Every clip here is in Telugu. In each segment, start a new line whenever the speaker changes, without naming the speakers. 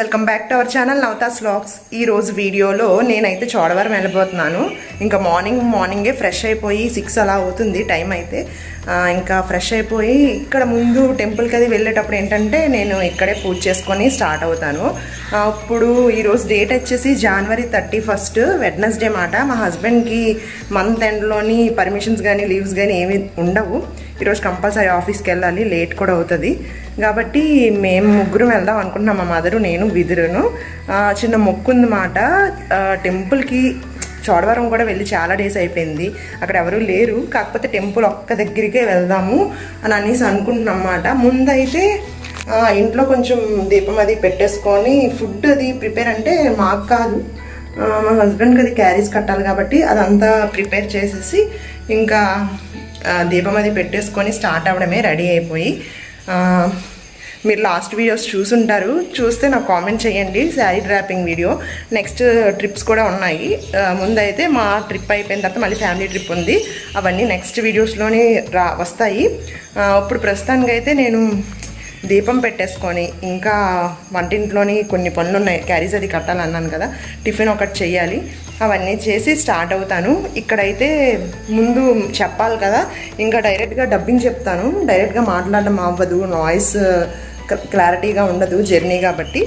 welcome back to our channel Navatha's vlogs ఈ రోజు వీడియోలో నేనైతే చోడవరం వెళ్ళిపోతున్నాను ఇంకా మార్నింగ్ మార్నింగే ఫ్రెష్ అయిపోయి సిక్స్ అలా అవుతుంది టైం అయితే ఆ, ఇంకా ఫ్రెష్ అయిపోయి ఇక్కడ ముందు టెంపుల్కి అది వెళ్ళేటప్పుడు ఏంటంటే నేను ఇక్కడే పూజ చేసుకొని స్టార్ట్ అవుతాను ఆ, ఇప్పుడు ఈరోజు డేట్ వచ్చేసి జనవరి థర్టీ ఫస్ట్ వెడ్నెస్డే మాట మా హస్బెండ్కి మంత్ ఎండ్లోని పర్మిషన్స్ కానీ లీవ్స్ కానీ ఏమి ఉండవు ఈరోజు కంపల్సరీ ఆఫీస్కి వెళ్ళాలి లేట్ కూడా అవుతుంది కాబట్టి మేము ముగ్గురు వెళ్దాం అనుకుంటున్నాం మా మదరు నేను విదురును ఆ, చిన్న మొక్కు ఉందన్నమాట ఆ, టెంపుల్కి చోడవరం కూడా వెళ్ళి చాలా డేస్ అయిపోయింది అక్కడ ఎవరు లేరు కాకపోతే టెంపుల్ ఒక్క దగ్గరికే వెళ్దాము అని అనేసి అనుకుంటున్నాం అన్నమాట ముందైతే ఆ, ఇంట్లో కొంచెం దీపం అది పెట్టేసుకొని ఫుడ్ అది ప్రిపేర్ అంటే మాకు కాదు ఆ, మా హస్బెండ్కి అది క్యారీస్ కట్టాలి కాబట్టి అదంతా ప్రిపేర్ చేసేసి ఇంకా ఆ, దీపం అది పెట్టేసుకొని స్టార్ట్ అవ్వడమే రెడీ అయిపోయి ఆ, మీరు లాస్ట్ వీడియోస్ చూసుంటారు చూస్తే నాకు కామెంట్ చేయండి sari draping video next trips కూడా ఉన్నాయి ఆ, ముందైతే మా ట్రిప్ అయిపోయిన తర్వాత మళ్ళీ ఫ్యామిలీ ట్రిప్ ఉంది అవన్నీ నెక్స్ట్ వీడియోస్లోనే రా వస్తాయి ఆ, ఇప్పుడు ప్రస్తుతానికి అయితే నేను దీపం పెట్టేసుకొని ఇంకా వంటింట్లోని కొన్ని పనులు ఉన్నాయి క్యారీస్ అది కట్టాలన్నాను కదా టిఫిన్ ఒకటి చెయ్యాలి అవన్నీ చేసి స్టార్ట్ అవుతాను ఇక్కడైతే ముందు చెప్పాలి కదా ఇంకా డైరెక్ట్గా డబ్బింగ్ చెప్తాను డైరెక్ట్గా మాట్లాడడం అవ్వదు నాయిస్ క్లారిటీగా ఉండదు జర్నీ కాబట్టి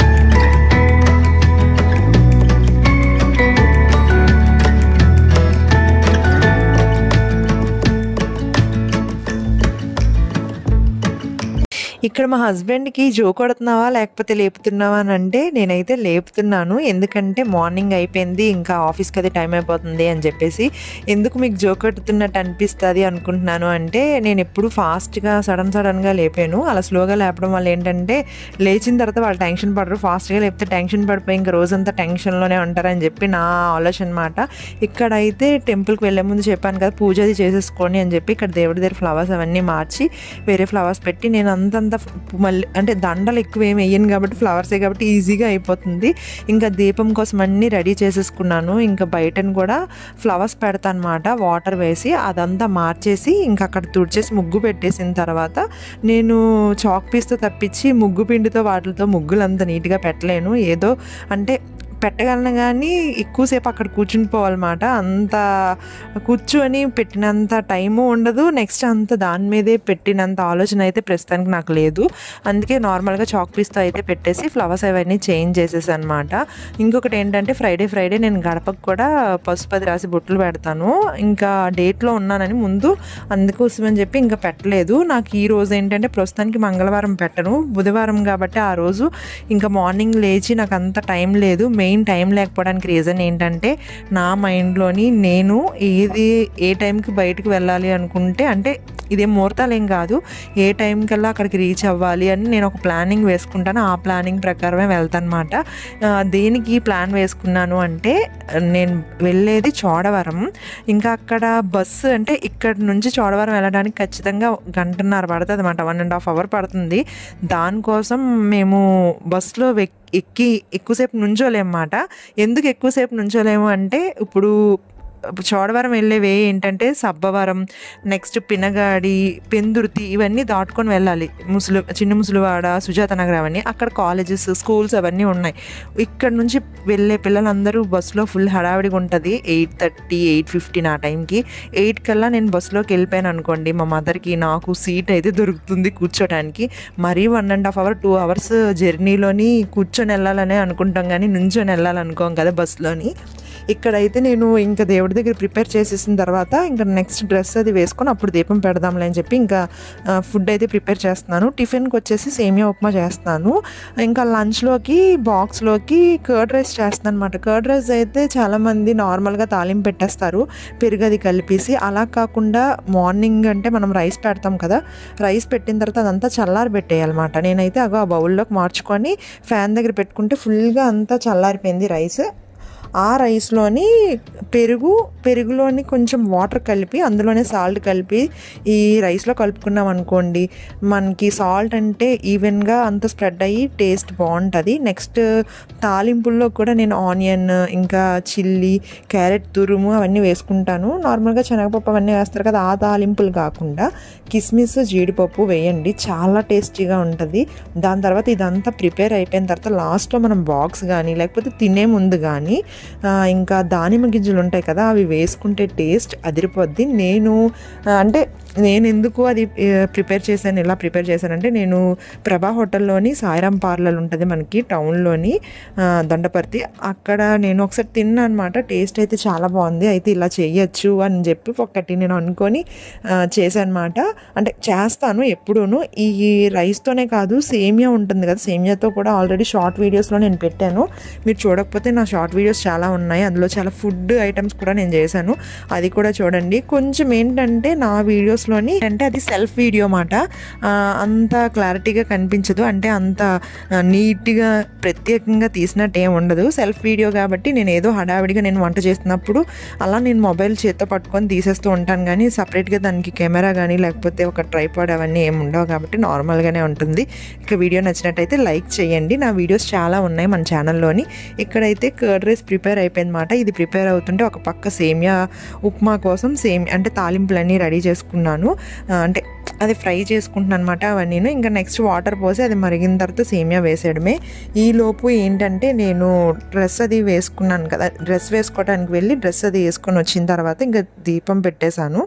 ఇక్కడ మా హస్బెండ్కి జో కొడుతున్నావా లేకపోతే లేపుతున్నావా అని అంటే నేనైతే లేపుతున్నాను ఎందుకంటే మార్నింగ్ అయిపోయింది ఇంకా ఆఫీస్కి అది టైం అయిపోతుంది అని చెప్పేసి ఎందుకు మీకు జో కొడుతున్నట్టు అనిపిస్తుంది అనుకుంటున్నాను అంటే నేను ఎప్పుడు ఫాస్ట్గా సడన్ సడన్గా లేపాను అలా స్లోగా లేపడం వల్ల ఏంటంటే లేచిన తర్వాత వాళ్ళు టెన్షన్ పడరు ఫాస్ట్గా లేపితే టెన్షన్ పడిపోయి ఇంకా రోజంతా టెన్షన్లోనే ఉంటారని చెప్పి నా ఆలోచన అనమాట ఇక్కడైతే టెంపుల్కి వెళ్ళే ముందు చెప్పాను కదా పూజ అది చేసేసుకోండి అని చెప్పి ఇక్కడ దేవుడి దగ్గర ఫ్లవర్స్ అవన్నీ మార్చి వేరే ఫ్లవర్స్ పెట్టి నేను అంతంత మళ్ళీ అంటే దండలు ఎక్కువ ఏమి వేయను కాబట్టి ఫ్లవర్సే కాబట్టి ఈజీగా అయిపోతుంది ఇంకా దీపం కోసం అన్నీ రెడీ చేసేసుకున్నాను ఇంకా బయటను కూడా ఫ్లవర్స్ పెడతాను అనమాట వాటర్ వేసి అదంతా మార్చేసి ఇంకా అక్కడ తుడిచేసి ముగ్గు పెట్టేసిన తర్వాత నేను చాక్ పీస్తో తప్పించి ముగ్గు పిండితో వాటితో ముగ్గులు అంత నీట్గా పెట్టలేను ఏదో అంటే పెట్టగలను కానీ ఎక్కువసేపు అక్కడ కూర్చుని పోవాలన్నమాట అంత కూర్చొని పెట్టినంత టైము ఉండదు నెక్స్ట్ అంత దాని మీదే పెట్టినంత ఆలోచన అయితే ప్రస్తుతానికి నాకు లేదు అందుకే నార్మల్గా చాక్ పీస్తో అయితే పెట్టేసి ఫ్లవర్స్ అవన్నీ చేంజ్ చేసేసి అనమాట ఇంకొకటి ఏంటంటే ఫ్రైడే ఫ్రైడే నేను గడపకు కూడా పసుపు అది రాసి బొట్లు పెడతాను ఇంకా డేట్లో ఉన్నానని ముందు అందుకోసం అని చెప్పి ఇంకా పెట్టలేదు నాకు ఈ రోజు ఏంటంటే ప్రస్తుతానికి మంగళవారం పెట్టను బుధవారం కాబట్టి ఆ రోజు ఇంకా మార్నింగ్ లేచి నాకు అంత టైం లేదు మెయిన్ టైం లేకపోవడానికి రీజన్ ఏంటంటే నా మైండ్లోని నేను ఏది ఏ టైంకి బయటకు వెళ్ళాలి అనుకుంటే అంటే ఇదేం ముహూర్తాలు ఏం కాదు ఏ టైంకల్లా అక్కడికి రీచ్ అవ్వాలి అని నేను ఒక ప్లానింగ్ వేసుకుంటాను ఆ ప్లానింగ్ ప్రకారమే వెళ్తాను అనమాట దేనికి ప్లాన్ వేసుకున్నాను అంటే నేను వెళ్ళేది చోడవరం ఇంకా అక్కడ బస్సు అంటే ఇక్కడ నుంచి చోడవరం వెళ్ళడానికి ఖచ్చితంగా గంటన్నర పడుతుంది అనమాట వన్ అండ్ హాఫ్ అవర్ పడుతుంది దానికోసం మేము బస్సులో వెక్ ఎక్కి ఎక్కువసేపు నుంచోలేమన్నమాట ఎందుకు ఎక్కువసేపు నుంచోలేము అంటే ఇప్పుడు చోడవరం వెళ్ళే వే ఏంటంటే సబ్బవరం నెక్స్ట్ పినగాడి పెందుర్తి ఇవన్నీ దాటుకొని వెళ్ళాలి ముసలి చిన్న ముసలివాడ సుజాత నగర్ అవన్నీ అక్కడ కాలేజెస్ స్కూల్స్ అవన్నీ ఉన్నాయి ఇక్కడ నుంచి వెళ్ళే పిల్లలందరూ బస్సులో ఫుల్ హడావిడిగా ఉంటుంది ఎయిట్ థర్టీ ఎయిట్ ఫిఫ్టీన్ ఆ టైంకి ఎయిట్ కల్లా నేను బస్సులోకి వెళ్ళిపోయాను అనుకోండి మా మదర్కి నాకు సీట్ అయితే దొరుకుతుంది కూర్చోడానికి మరీ one and half hour two hours జర్నీలోని కూర్చొని వెళ్ళాలనే అనుకుంటాం కానీ నుంచొని వెళ్ళాలనుకోం కదా బస్సులోని ఇక్కడైతే నేను ఇంకా దేవుడి దగ్గర ప్రిపేర్ చేసేసిన తర్వాత ఇంకా నెక్స్ట్ డ్రెస్ అది వేసుకొని అప్పుడు దీపం పెడదాంలే అని చెప్పి ఇంకా ఫుడ్ అయితే ప్రిపేర్ చేస్తున్నాను టిఫిన్కి వచ్చేసి సేమియా ఉప్మా చేస్తాను ఇంకా లంచ్లోకి బాక్స్లోకి కర్డ్ రైస్ చేస్తాను అనమాట కర్డ్ రైస్ అయితే చాలామంది నార్మల్గా తాలింపు పెట్టేస్తారు పెరుగది కలిపేసి అలా కాకుండా మార్నింగ్ అంటే మనం రైస్ పెడతాం కదా రైస్ పెట్టిన తర్వాత అదంతా చల్లారి పెట్టేయాలన్నమాట నేనైతే అగో ఆ బౌల్లోకి మార్చుకొని ఫ్యాన్ దగ్గర పెట్టుకుంటే ఫుల్గా అంతా చల్లారిపోయింది రైస్ ఆ రైస్లోని పెరుగు పెరుగులోని కొంచెం వాటర్ కలిపి అందులోనే సాల్ట్ కలిపి ఈ రైస్లో కలుపుకున్నాం అనుకోండి మనకి సాల్ట్ అంటే ఈవెన్గా అంత స్ప్రెడ్ అయ్యి టేస్ట్ బాగుంటుంది నెక్స్ట్ తాలింపుల్లో కూడా నేను ఆనియన్ ఇంకా చిల్లీ క్యారెట్ తురుము అవన్నీ వేసుకుంటాను నార్మల్గా శనగపప్పు అవన్నీ వేస్తారు కదా ఆ తాలింపులు కాకుండా కిస్మిస్ జీడిపప్పు వేయండి చాలా టేస్టీగా ఉంటుంది దాని తర్వాత ఇదంతా ప్రిపేర్ అయిపోయిన తర్వాత లాస్ట్లో మనం బాక్స్ కానీ లేకపోతే తినే ముందు కానీ ఆ, ఇంకా దానిమ్మ గింజలు ఉంటాయి కదా అవి వేసుకుంటే టేస్ట్ అదిరిపోద్ది నేను ఆ, అంటే నేను ఎందుకు అది ప్రిపేర్ చేశాను ఇలా ప్రిపేర్ చేశానంటే నేను ప్రభా హోటల్లోని సాయిరామ్ పార్లర్ ఉంటుంది మనకి టౌన్లోని ఆ, దొండపర్తి అక్కడ నేను ఒకసారి తిన్నా అనమాట టేస్ట్ అయితే చాలా బాగుంది అయితే ఇలా చేయొచ్చు అని చెప్పి ఒకటి నేను అనుకొని చేశానమాట అంటే చేస్తాను ఎప్పుడూను ఈ రైస్తోనే కాదు సేమియా ఉంటుంది కదా సేమియాతో కూడా ఆల్రెడీ షార్ట్ వీడియోస్లో నేను పెట్టాను మీరు చూడకపోతే నా షార్ట్ వీడియోస్ చాలా ఉన్నాయి అందులో చాలా ఫుడ్ ఐటమ్స్ కూడా నేను చేశాను అది కూడా చూడండి కొంచెం ఏంటంటే నా వీడియోస్లోని అంటే అది సెల్ఫ్ వీడియో మాట ఆ, అంత క్లారిటీగా కనిపించదు అంటే అంత ఆ, నీట్గా ప్రత్యేకంగా తీసినట్టు ఏం ఉండదు సెల్ఫ్ వీడియో కాబట్టి నేను ఏదో హడావిడిగా నేను వంట చేస్తున్నప్పుడు అలా నేను మొబైల్ చేత్తో పట్టుకొని తీసేస్తూ ఉంటాను కానీ సపరేట్గా దానికి కెమెరా కానీ లేకపోతే ఒక ట్రైపాడ్ అవన్నీ ఏమి ఉండవు కాబట్టి నార్మల్గానే ఉంటుంది ఇక వీడియో నచ్చినట్టయితే లైక్ చేయండి నా వీడియోస్ చాలా ఉన్నాయి మన ఛానల్లోని ఇక్కడైతే కర్డ్ రైస్ ప్రిపేర్ అయిపోయిందన్నమాట ఇది ప్రిపేర్ అవుతుంటే ఒక పక్క సేమియా ఉప్మా కోసం సేమ్ అంటే తాలింపులన్నీ రెడీ చేసుకున్నాను ఆ, అంటే అది ఫ్రై చేసుకుంటున్నాను అనమాట అవన్నీ ఇంకా నెక్స్ట్ వాటర్ పోసి అది మరిగిన తర్వాత సేమియా వేసేయడమే ఈ లోపు ఏంటంటే నేను డ్రెస్ అది వేసుకున్నాను కదా డ్రెస్ వేసుకోవడానికి వెళ్ళి డ్రెస్ అది వేసుకొని వచ్చిన తర్వాత ఇంకా దీపం పెట్టేశాను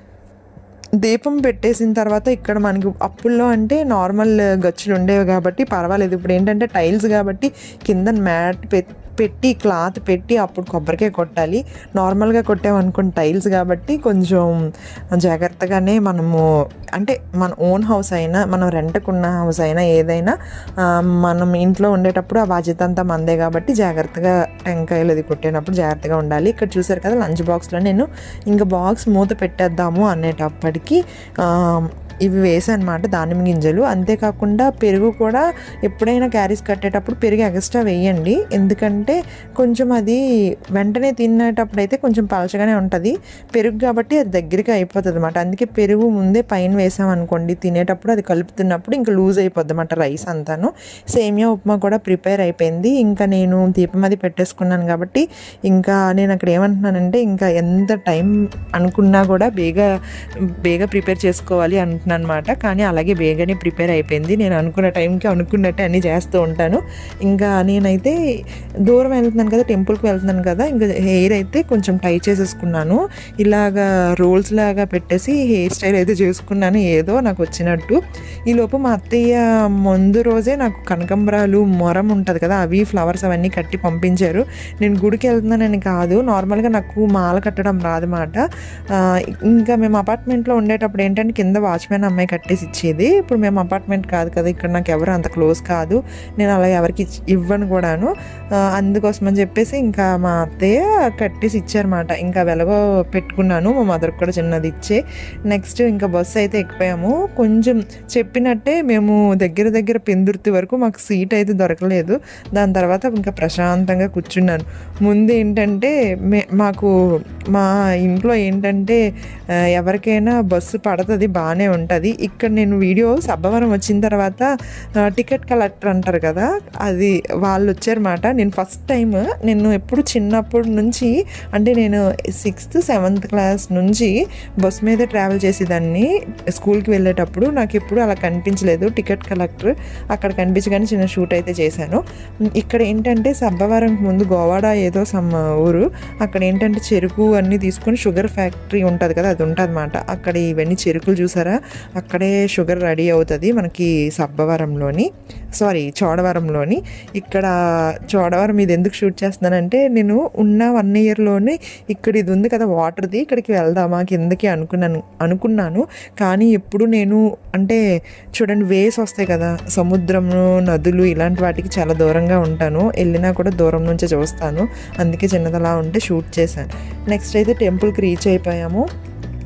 దీపం పెట్టేసిన తర్వాత ఇక్కడ మనకి అప్పుల్లో అంటే నార్మల్ గచ్చులు ఉండేవి కాబట్టి పర్వాలేదు ఇప్పుడు ఏంటంటే టైల్స్ కాబట్టి కింద మ్యాట్ పెట్టి క్లాత్ పెట్టి అప్పుడు కొబ్బరికాయ కొట్టాలి నార్మల్గా కొట్టామనుకోండి టైల్స్ కాబట్టి కొంచెం జాగ్రత్తగానే మనము అంటే మన ఓన్ హౌస్ అయినా మనం రెంట్కున్న హౌస్ అయినా ఏదైనా ఆ, మనం ఇంట్లో ఉండేటప్పుడు ఆ బాధ్యత అంతా మందే కాబట్టి జాగ్రత్తగా టెంకాయలు అది కొట్టేటప్పుడు జాగ్రత్తగా ఉండాలి ఇక్కడ చూసారు కదా లంచ్ బాక్స్లో నేను ఇంకా బాక్స్ మూత పెట్టేద్దాము అనేటప్పటికి ఆ, ఇవి వేసాను అనమాట దానిమ్మ గింజలు అంతేకాకుండా పెరుగు కూడా ఎప్పుడైనా క్యారీస్ కట్టేటప్పుడు పెరుగు ఎక్స్ట్రా వేయండి ఎందుకంటే కొంచెం అది వెంటనే తినేటప్పుడు అయితే కొంచెం పలచగానే ఉంటుంది పెరుగు కాబట్టి అది దగ్గరికి అయిపోతుంది అనమాట అందుకే పెరుగు ముందే పైన వేసాం అనుకోండి తినేటప్పుడు అది కలుపుతున్నప్పుడు ఇంకా లూజ్ అయిపోద్ది అనమాట రైస్ అంతాను సేమియా ఉప్మా కూడా ప్రిపేర్ అయిపోయింది ఇంకా నేను దీపం అది పెట్టేసుకున్నాను కాబట్టి ఇంకా నేను అక్కడ ఏమంటున్నానంటే ఇంకా ఎంత టైం అనుకున్నా కూడా బేగా బేగా ప్రిపేర్ చేసుకోవాలి అంటున్నాను అనమాట కానీ అలాగే బేగానే ప్రిపేర్ అయిపోయింది నేను అనుకున్న టైంకి అనుకున్నట్టే అన్నీ చేస్తూ ఉంటాను ఇంకా నేనైతే దూరం వెళ్తున్నాను కదా టెంపుల్కి వెళ్తున్నాను కదా ఇంకా హెయిర్ అయితే కొంచెం టై చేసేసుకున్నాను ఇలాగా రోల్స్ లాగా పెట్టేసి హెయిర్ స్టైల్ అయితే చేసుకున్నాను ఏదో నాకు వచ్చినట్టు ఈ లోపు మా అత్తయ్య ముందు రోజే నాకు కనకంబరాలు మొరం ఉంటుంది కదా అవి ఫ్లవర్స్ అవన్నీ కట్టి పంపించారు నేను గుడికి వెళ్తున్నానని కాదు నార్మల్గా నాకు మాల కట్టడం రాదన్నమాట ఆ, ఇంకా మేము అపార్ట్మెంట్లో ఉండేటప్పుడు ఏంటంటే కింద వాచ్మెన్ అమ్మాయి కట్టేసి ఇచ్చేది ఇప్పుడు మేము అపార్ట్మెంట్ కాదు కదా ఇక్కడ నాకు ఎవరు అంత క్లోజ్ కాదు నేను అలా ఎవరికి ఇచ్చి- ఇవ్వను కూడాను ఆ, అందుకోసం అని చెప్పేసి ఇంకా మా అత్తయ్య కట్టేసి ఇచ్చారన్నమాట ఇంకా వెలగో పెట్టుకున్నాను మా మదర్కి కూడా చిన్నది ఇచ్చే నెక్స్ట్ ఇంకా బస్సు అయితే ఎక్కిపోయాము కొంచెం చెప్పినట్టే మేము దగ్గర దగ్గర పెందుర్తి వరకు మాకు సీట్ అయితే దొరకలేదు దాని తర్వాత ఇంకా ప్రశాంతంగా కూర్చున్నాను ముందు ఏంటంటే మే మాకు మా ఇంట్లో ఏంటంటే ఆ, ఎవరికైనా బస్సు పడుతుంది బాగానే ఉంటుంది ఇక్కడ నేను వీడియో సబ్బవరం వచ్చిన తర్వాత ఆ, టికెట్ కలెక్టర్ అంటారు కదా అది వాళ్ళు వచ్చారన్నమాట నేను ఫస్ట్ టైం నేను ఎప్పుడు చిన్నప్పటి నుంచి అంటే నేను సిక్స్త్ సెవెంత్ క్లాస్ నుంచి బస్ మీద ట్రావెల్ చేసేదాన్ని స్కూల్కి వెళ్ళేటప్పుడు నాకు ఎప్పుడు అలా కనిపించలేదు టికెట్ కలెక్టర్ అక్కడ కనిపించగానే చిన్న షూట్ అయితే చేశాను ఇక్కడ ఏంటంటే సబ్బవరం ముందు గోవాడ ఏదో సమ్ ఊరు అక్కడ ఏంటంటే చెరుకు అన్నీ తీసుకొని షుగర్ ఫ్యాక్టరీ ఉంటుంది కదా అది ఉంటుంది అనమాట అక్కడ ఇవన్నీ చెరుకులు చూసారా అక్కడే షుగర్ రెడీ అవుతుంది మనకి సబ్బవరంలోని సారీ చోడవరంలోని ఇక్కడ చోడవరం ఇది ఎందుకు షూట్ చేస్తున్నానంటే నేను ఉన్న వన్ ఇయర్లోనే ఇక్కడ ఇది ఉంది కదా వాటర్ది ఇక్కడికి వెళ్దామా కిందకి అనుకున్నాను అనుకున్నాను కానీ ఎప్పుడు నేను అంటే చూడండి వేస్ వస్తాయి కదా సముద్రము నదులు ఇలాంటి వాటికి చాలా దూరంగా ఉంటాను వెళ్ళినా కూడా దూరం నుంచే చూస్తాను అందుకే చిన్నదలా ఉంటే షూట్ చేశాను నెక్స్ట్ అయితే టెంపుల్కి రీచ్ అయిపోయాము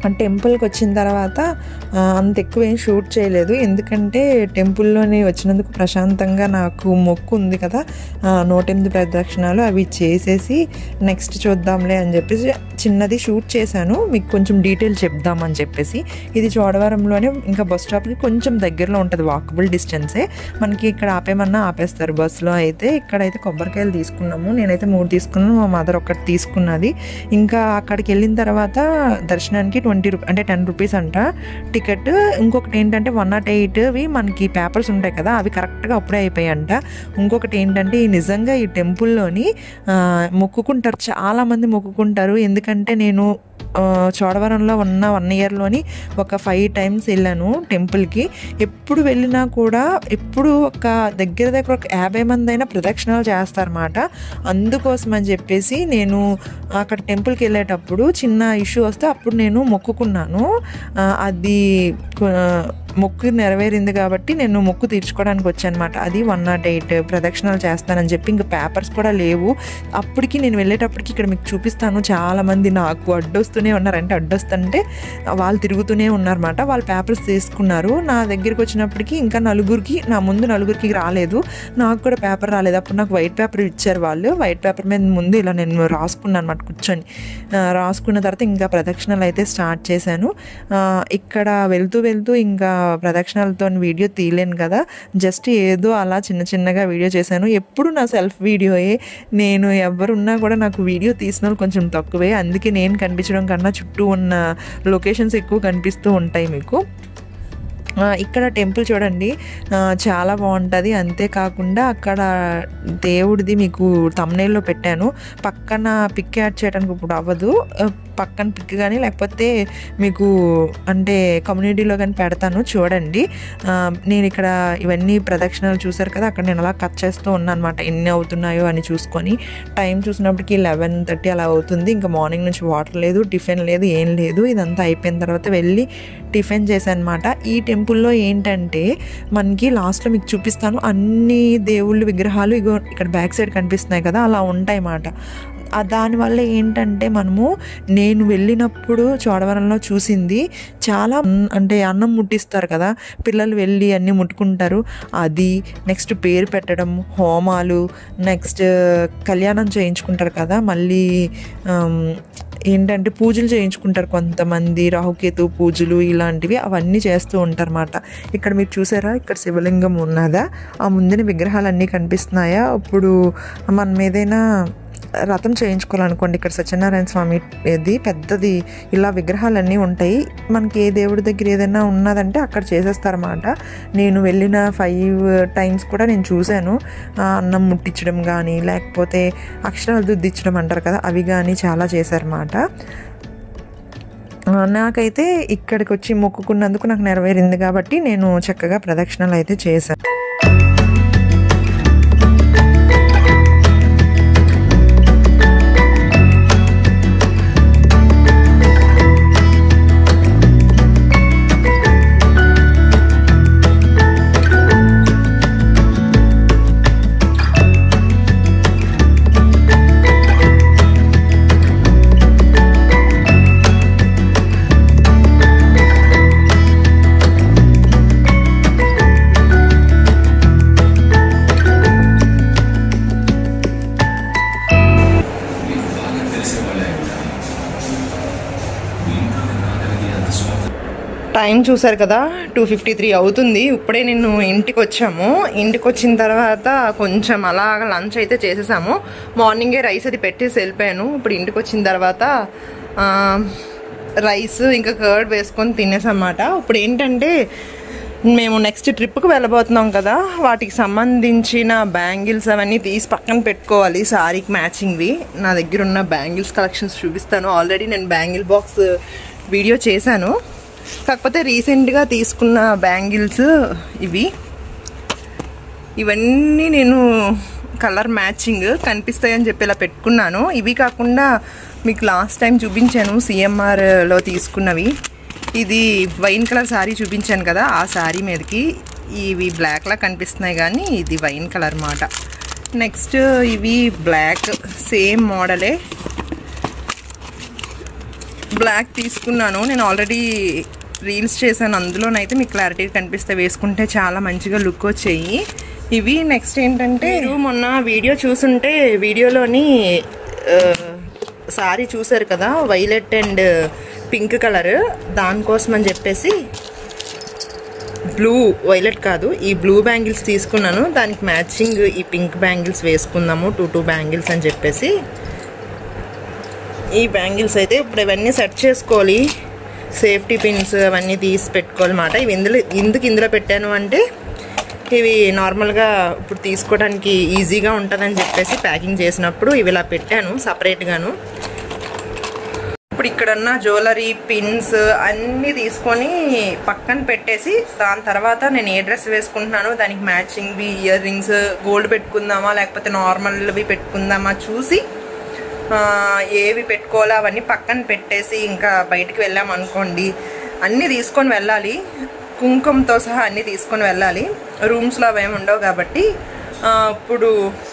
ఆ టెంపుల్కి వచ్చిన తర్వాత ఆ, అంత ఎక్కువ ఏం షూట్ చేయలేదు ఎందుకంటే టెంపుల్లోని వచ్చినందుకు ప్రశాంతంగా నాకు మొక్కు ఉంది కదా ఆ, నూట ఎనిమిది ప్రదక్షిణాలు అవి చేసేసి నెక్స్ట్ చూద్దాంలే అని చెప్పేసి చిన్నది షూట్ చేశాను మీకు కొంచెం డీటెయిల్ చెప్దామని చెప్పేసి ఇది చోడవరంలోనే ఇంకా బస్ స్టాప్కి కొంచెం దగ్గరలో ఉంటుంది వాకబుల్ డిస్టెన్సే మనకి ఇక్కడ ఆపేమన్నా ఆపేస్తారు బస్సులో అయితే ఇక్కడైతే కొబ్బరికాయలు తీసుకున్నాము నేనైతే మూడు తీసుకున్నాను మా మదర్ ఒకటి తీసుకున్నది ఇంకా అక్కడికి వెళ్ళిన తర్వాత దర్శనానికి ట్వంటీ రూపీ అంటే టెన్ రూపీస్ అంట టికెట్ ఇంకొకటి ఏంటంటే వన్ నాట్ ఎయిట్వి మనకి పేపర్స్ ఉంటాయి కదా అవి కరెక్ట్గా అప్పుడే అయిపోయాయంట ఇంకొకటి ఏంటంటే ఈ నిజంగా ఈ టెంపుల్లోని ఆ, మొక్కుకుంటారు చాలామంది మొక్కుకుంటారు ఎందుకంటే నేను ఆ, చోడవరంలో ఉన్న వన్ ఇయర్లోని ఒక ఫైవ్ టైమ్స్ వెళ్ళాను టెంపుల్కి ఎప్పుడు వెళ్ళినా కూడా ఎప్పుడు ఒక దగ్గర దగ్గర ఒక యాభై మంది అయినా ప్రదక్షిణాలు చేస్తారన్నమాట అందుకోసం అని చెప్పేసి నేను అక్కడ టెంపుల్కి వెళ్ళేటప్పుడు చిన్న ఇష్యూ వస్తే అప్పుడు నేను మొక్కుకున్నాను ఆ, అది కొ- మొక్కు నెరవేరింది కాబట్టి నేను మొక్కు తీర్చుకోవడానికి వచ్చానమాట అది వన్ నాట్ ఎయిట్ ప్రదక్షిణాలు చేస్తానని చెప్పి ఇంకా పేపర్స్ కూడా లేవు అప్పటికి నేను వెళ్ళేటప్పటికి ఇక్కడ మీకు చూపిస్తాను చాలా మంది నాకు అడ్డొస్తూనే ఉన్నారు అంటే అడ్డొస్తుంటే వాళ్ళు తిరుగుతూనే ఉన్నారన్నమాట వాళ్ళు పేపర్స్ తీసుకున్నారు నా దగ్గరికి వచ్చినప్పటికి ఇంకా నలుగురికి నా ముందు నలుగురికి రాలేదు నాకు కూడా పేపర్ రాలేదు అప్పుడు నాకు వైట్ పేపర్ ఇచ్చారు వాళ్ళు వైట్ పేపర్ మీద ముందు ఇలా నేను రాసుకున్నాను అనమాట కూర్చొని ఆ, రాసుకున్న తర్వాత ఇంకా ప్రదక్షిణలు అయితే స్టార్ట్ చేశాను ఆ, ఇక్కడ వెళ్తూ వెళ్తూ ఇంకా ప్రదక్షిణాలతో వీడియో తీయలేను కదా జస్ట్ ఏదో అలా చిన్న చిన్నగా వీడియో చేశాను ఎప్పుడు నా సెల్ఫ్ వీడియోయే నేను ఎవరున్నా కూడా నాకు వీడియో తీసిన వాళ్ళు కొంచెం తక్కువే అందుకే నేను కనిపించడం కన్నా చుట్టూ ఉన్న లొకేషన్స్ ఎక్కువ కనిపిస్తూ ఉంటాయి మీకు ఆ, ఇక్కడ టెంపుల్ చూడండి ఆ, చాలా బాగుంటుంది అంతేకాకుండా అక్కడ దేవుడిది మీకు తమ్నేల్లో పెట్టాను పక్కన పిక్ యాడ్ చేయడానికి ఇప్పుడు అవ్వదు ఆ, పక్కన పిక్ కానీ లేకపోతే మీకు అంటే కమ్యూనిటీలో కానీ పెడతాను చూడండి ఆ, నేను ఇక్కడ ఇవన్నీ ప్రదక్షిణాలు చూసారు కదా అక్కడ నేను అలా కట్ చేస్తూ ఉన్నాను అనమాట ఎన్ని అవుతున్నాయో అని చూసుకొని టైం చూసినప్పటికి లెవెన్ థర్టీ అలా అవుతుంది ఇంకా మార్నింగ్ నుంచి వాటర్ లేదు టిఫిన్ లేదు ఏం లేదు ఇదంతా అయిపోయిన తర్వాత వెళ్ళి టిఫిన్ చేశాను అనమాట ఈ టెంపుల్లో ఏంటంటే మనకి లాస్ట్లో మీకు చూపిస్తాను అన్ని దేవుళ్ళ విగ్రహాలు ఇగో ఇక్కడ బ్యాక్ సైడ్ కనిపిస్తున్నాయి కదా అలా ఉంటాయి అన్నమాట ఆ దానివల్ల ఏంటంటే మనము నేను వెళ్ళినప్పుడు చోడవరంలో చూసింది చాలా మ్, అంటే అన్నం ముట్టిస్తారు కదా పిల్లలు వెళ్ళి అన్నీ ముట్టుకుంటారు అది నెక్స్ట్ పేరు పెట్టడం హోమాలు నెక్స్ట్ కళ్యాణం చేయించుకుంటారు కదా మళ్ళీ ఆమ్, ఏంటంటే పూజలు చేయించుకుంటారు కొంతమంది రాహుకేతు పూజలు ఇలాంటివి అవన్నీ చేస్తూ ఉంటారన్నమాట ఇక్కడ మీరు చూసారా ఇక్కడ శివలింగం ఉన్నదా ఆ ముందున విగ్రహాలన్నీ కనిపిస్తున్నాయా ఇప్పుడు మనం ఏదైనా రథం చేయించుకోవాలనుకోండి ఇక్కడ సత్యనారాయణ స్వామి ఇది పెద్దది ఇలా విగ్రహాలన్నీ ఉంటాయి మనకి ఏ దేవుడి దగ్గర ఏదైనా ఉన్నదంటే అక్కడ చేసేస్తారన్నమాట నేను వెళ్ళిన ఫైవ్ టైమ్స్ కూడా నేను చూశాను ఆ, అన్నం ముట్టించడం కానీ లేకపోతే అక్షరాలు దిద్దించడం అంటారు కదా అవి కానీ చాలా చేశారన్నమాట ఆ, నాకైతే ఇక్కడికి వచ్చి మొక్కుకున్నందుకు నాకు నెరవేరింది కాబట్టి నేను చక్కగా ప్రదక్షిణలు అయితే చేశాను టైం చూసారు కదా టూ ఫిఫ్టీ త్రీ అవుతుంది ఇప్పుడే నేను ఇంటికి వచ్చాము ఇంటికి వచ్చిన తర్వాత కొంచెం అలా లంచ్ అయితే చేసేసాము మార్నింగే రైస్ అది పెట్టేసి వెళ్ళిపోయాను ఇప్పుడు ఇంటికి వచ్చిన తర్వాత ఆ, రైస్ ఇంకా కర్డ్ వేసుకొని తినేసన్నమాట ఇప్పుడు ఏంటంటే మేము నెక్స్ట్ ట్రిప్కి వెళ్ళబోతున్నాం కదా వాటికి సంబంధించిన బ్యాంగిల్స్ అవన్నీ తీసి పక్కన పెట్టుకోవాలి సారీకి మ్యాచింగ్వి నా దగ్గర ఉన్న బ్యాంగిల్స్ కలెక్షన్స్ చూపిస్తాను ఆల్రెడీ నేను బ్యాంగిల్ బాక్స్ వీడియో చేశాను కాకపోతే రీసెంట్గా తీసుకున్న బ్యాంగిల్స్ ఇవి ఇవన్నీ నేను కలర్ మ్యాచింగ్ కనిపిస్తాయని చెప్పి ఇలా పెట్టుకున్నాను ఇవి కాకుండా మీకు లాస్ట్ టైం చూపించాను సిఎంఆర్లో తీసుకున్నవి ఇది వైన్ కలర్ శారీ చూపించాను కదా ఆ శారీ మీదకి ఇవి బ్లాక్లా కనిపిస్తున్నాయి కానీ ఇది వైన్ కలర్ మాట నెక్స్ట్ ఇవి బ్లాక్ సేమ్ మోడలే
బ్లాక్ తీసుకున్నాను నేను ఆల్రెడీ రీల్స్ చేశాను అందులోనైతే మీకు క్లారిటీ కనిపిస్తే వేసుకుంటే చాలా మంచిగా లుక్ వచ్చాయి ఇవి నెక్స్ట్ ఏంటంటే మీరు మొన్న వీడియో చూసుంటే వీడియోలోని సారీ చూసారు కదా వైలెట్ అండ్ పింక్ కలర్ దానికోసం అని చెప్పేసి బ్లూ వైలెట్ కాదు ఈ బ్లూ బ్యాంగిల్స్ తీసుకున్నాను దానికి మ్యాచింగ్ ఈ పింక్ బ్యాంగిల్స్ వేసుకుందాము టూ టూ బ్యాంగిల్స్ అని చెప్పేసి ఈ బ్యాంగిల్స్ అయితే ఇప్పుడు ఇవన్నీ సెట్ చేసుకోవాలి సేఫ్టీ పిన్స్ అవన్నీ తీసి పెట్టుకోవాలన్నమాట ఇవి ఇందులో ఎందుకు ఇందులో పెట్టాను అంటే ఇవి నార్మల్గా ఇప్పుడు తీసుకోవడానికి ఈజీగా ఉంటుందని చెప్పేసి ప్యాకింగ్ చేసినప్పుడు ఇవి ఇలా పెట్టాను సపరేట్గాను ఇప్పుడు ఇక్కడున్న జ్యువెలరీ పిన్స్ అన్నీ తీసుకొని పక్కన పెట్టేసి దాని తర్వాత నేను ఏ డ్రెస్ వేసుకుంటున్నానో దానికి మ్యాచింగ్వి ఇయర్ రింగ్స్ గోల్డ్ పెట్టుకుందామా లేకపోతే నార్మల్వి పెట్టుకుందామా చూసి ఆ, ఏవి పెట్టుకోవాలో అవన్నీ పక్కన పెట్టేసి ఇంకా బయటికి వెళ్ళాం అనుకోండి అన్నీ తీసుకొని వెళ్ళాలి కుంకుమతో సహా అన్నీ తీసుకొని వెళ్ళాలి రూమ్స్లో అవేమి ఉండవు కాబట్టి ఆ, ఇప్పుడు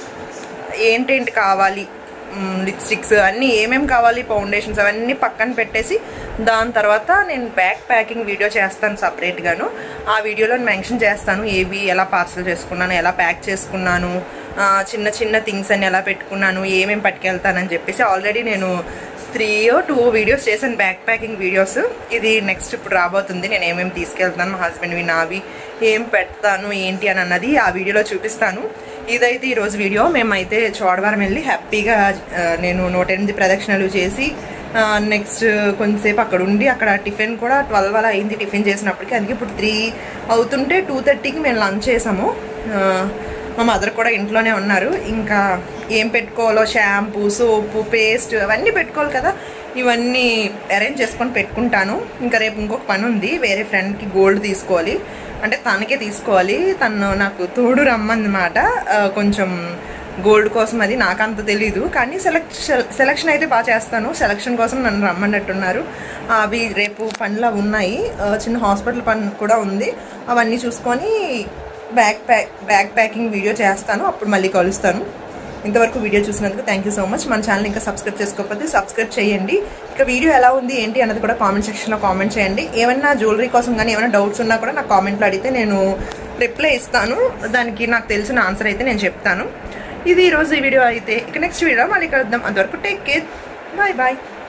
ఏంటేంటి కావాలి లిప్స్టిక్స్ అన్నీ ఏమేమి కావాలి ఫౌండేషన్స్ అవన్నీ పక్కన పెట్టేసి దాని తర్వాత నేను బ్యాగ్ ప్యాకింగ్ వీడియో చేస్తాను సపరేట్గాను ఆ వీడియోలో మెన్షన్ చేస్తాను ఏవి ఎలా పార్సల్ చేసుకున్నాను ఎలా ప్యాక్ చేసుకున్నాను ఆ, చిన్న చిన్న థింగ్స్ అన్ని ఎలా పెట్టుకున్నాను ఏమేమి పట్టుకెళ్తానని చెప్పేసి ఆల్రెడీ నేను త్రీ టూ వీడియోస్ చేశాను బ్యాక్ ప్యాకింగ్ వీడియోస్ ఇది నెక్స్ట్ ఇప్పుడు రాబోతుంది నేను ఏమేమి తీసుకెళ్తాను మా హస్బెండ్వి నావి ఏం పెడతాను ఏంటి అని అన్నది ఆ వీడియోలో చూపిస్తాను ఇదైతే ఈరోజు వీడియో మేమైతే చోడవరం వెళ్ళి హ్యాపీగా ఆ, నేను నూట ఎనిమిది ప్రదక్షిణలు చేసి నెక్స్ట్ కొంతసేపు అక్కడ ఉండి అక్కడ టిఫిన్ కూడా ట్వెల్వ్ అలా అయింది టిఫిన్ చేసినప్పటికీ అందుకే ఇప్పుడు త్రీ అవుతుంటే టూ థర్టీకి మేము లంచ్ చేసాము ఆ, మా మదర్ కూడా ఇంట్లోనే ఉన్నారు ఇంకా ఏం పెట్టుకోవాలో షాంపూ సోపు పేస్ట్ అవన్నీ పెట్టుకోవాలి కదా ఇవన్నీ అరేంజ్ చేసుకొని పెట్టుకుంటాను ఇంకా రేపు ఇంకొక పని ఉంది వేరే ఫ్రెండ్కి గోల్డ్ తీసుకోవాలి అంటే తనకే తీసుకోవాలి తను నాకు తోడు రమ్మందన్నమాట ఆ, కొంచెం గోల్డ్ కోసం అది నాకు అంత తెలీదు కానీ సెలెక్ట్ సెలక్షన్ అయితే బాగా చేస్తాను సెలక్షన్ కోసం నన్ను రమ్మన్నట్టున్నారు అవి రేపు పనులు అవి ఉన్నాయి ఆ, చిన్న హాస్పిటల్ పని కూడా ఉంది అవన్నీ చూసుకొని bag pack bag packing video చేస్తాను అప్పుడు మళ్ళీ కలుస్తాను ఇంతవరకు వీడియో చూసినందుకు థ్యాంక్ యూ సో మచ్ మన ఛానల్ ఇంకా సబ్స్క్రైబ్ చేసుకోకపోతే సబ్స్క్రైబ్ చేయండి ఇక వీడియో ఎలా ఉంది ఏంటి అన్నది కూడా కామెంట్ సెక్షన్లో కామెంట్ చేయండి ఏమన్నా జ్యువెలరీ కోసం కానీ ఏమైనా డౌట్స్ ఉన్నా కూడా నాకు కామెంట్లో అడిగితే నేను రిప్లై ఇస్తాను దానికి నాకు తెలిసిన ఆన్సర్ అయితే నేను చెప్తాను ఇది ఈరోజు ఈ వీడియో అయితే ఇక నెక్స్ట్ వీడియో మళ్ళీ కలుద్దాం అంతవరకు టేక్ కేర్ బాయ్ బాయ్